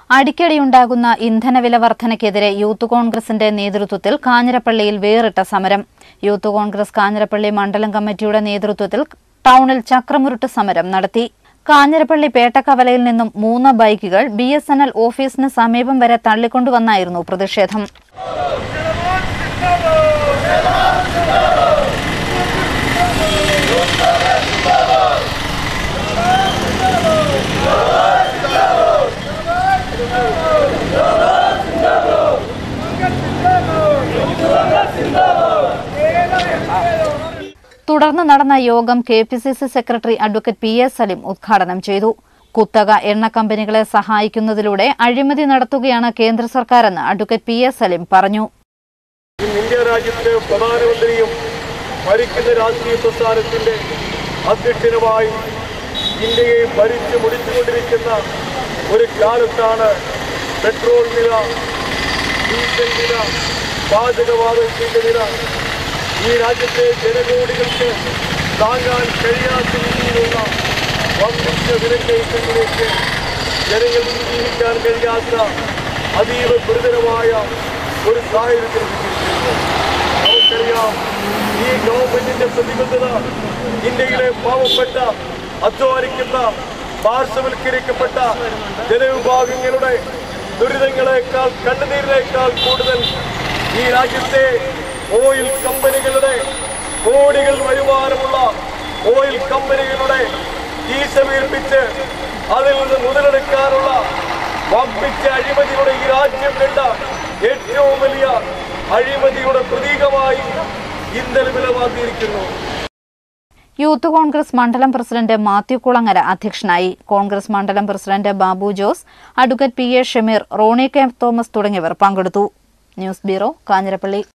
അടിക്കടിയുണ്ടാകുന്ന ഇന്ധനവില വർധനയ്ക്കെതിരെ യൂത്ത് കോൺഗ്രസിന്റെ നേതൃത്വത്തിൽ കാഞ്ഞിരപ്പള്ളിയിൽ വേറിട്ട സമരം യൂത്ത് കോൺഗ്രസ് കാഞ്ഞിരപ്പള്ളി മണ്ഡലം കമ്മിറ്റിയുടെ നേതൃത്വത്തിൽ ടൗണിൽ ചക്രമുരുട്ട് സമരം നടത്തി കാഞ്ഞിരപ്പള്ളി പേട്ടക്കവലയിൽ നിന്നും മൂന്ന് ബൈക്കുകൾ ബി എസ് എൻ എൽ ഓഫീസിന് സമീപം വരെ തള്ളിക്കൊണ്ടുവന്നായിരുന്നു പ്രതിഷേധം തുടർന്ന് നടന്ന യോഗം K P C C secretary advocate P S Salim ഉദ്ഘാടനം ചെയ്തു കുത്തക എണ്ണ കമ്പനികളെ സഹായിക്കുന്നതിലൂടെ അഴിമതി നടത്തുകയാണ് കേന്ദ്ര സർക്കാരെന്ന് അഡ്വക്കേറ്റ് പി എസ് സലിം പറഞ്ഞു ഇന്ന് ഇന്ത്യ രാജ്യത്തെ പ്രധാനമന്ത്രിയും ഭരിക്കുന്ന രാഷ്ട്രീയ പ്രസ്ഥാനത്തിന്റെ അധ്യക്ഷനുമായി ഇന്ത്യയെ ഭരിച്ചു മുടിച്ചുകൊണ്ടിരിക്കുന്ന ഒരു കാലത്താണ് പെട്രോൾ വില ഡീസൽ വില പാചകവാതകത്തിന്റെ വില ഈ രാജ്യത്തെ ജനകോടികൾക്ക് താങ്ങാൻ കഴിയാത്ത രീതിയിലുള്ള വമ്പിച്ച വിലക്കയറ്റങ്ങളിലേക്ക് ജനങ്ങൾക്ക് ജീവിക്കാൻ കഴിയാത്ത അതീവ ഗുരുതരമായ ഒരു സാഹചര്യത്തിൽ എത്തിയിരിക്കുന്നു. നമുക്കറിയാം ഈ ഗവൺമെന്റിന്റെ പ്രതിബദ്ധത ഇന്ത്യയിലെ പാവപ്പെട്ട അധ്വാനിക്കുന്ന പാർശ്വവൽക്കരിക്കപ്പെട്ട ജനവിഭാഗങ്ങളുടെ ദുരിതങ്ങളെക്കാൾ കണ്ണുനീരിനേക്കാൾ കൂടുതൽ ഈ രാജ്യത്തെ ഓയിൽ കമ്പനികളുടെ കോടികൾ വരുമാനമുള്ള ഓയിൽ കമ്പനികളുടെ ഈശ വീർപ്പിച്ച് അതിൽ നിന്ന് മുതലെടുക്കാനുള്ള വമ്പിച്ച അഴിമതിയുടെ ഈ രാജ്യം കണ്ട ഏറ്റവും വലിയ അഴിമതിയുടെ പ്രതീകമായി ഇന്നലെ വില മാറ്റിയിരിക്കുന്നു യൂത്ത് കോൺഗ്രസ് മണ്ഡലം പ്രസിഡന്റ് മാത്യു കുളങ്ങര അധ്യക്ഷനായി കോൺഗ്രസ് മണ്ഡലം president Babu Jose advocate P A Shameer Roni K Thomas തുടങ്ങിയവർ പങ്കെടുത്തു ന്യൂസ് ബ്യൂറോ കാഞ്ഞിരപ്പള്ളി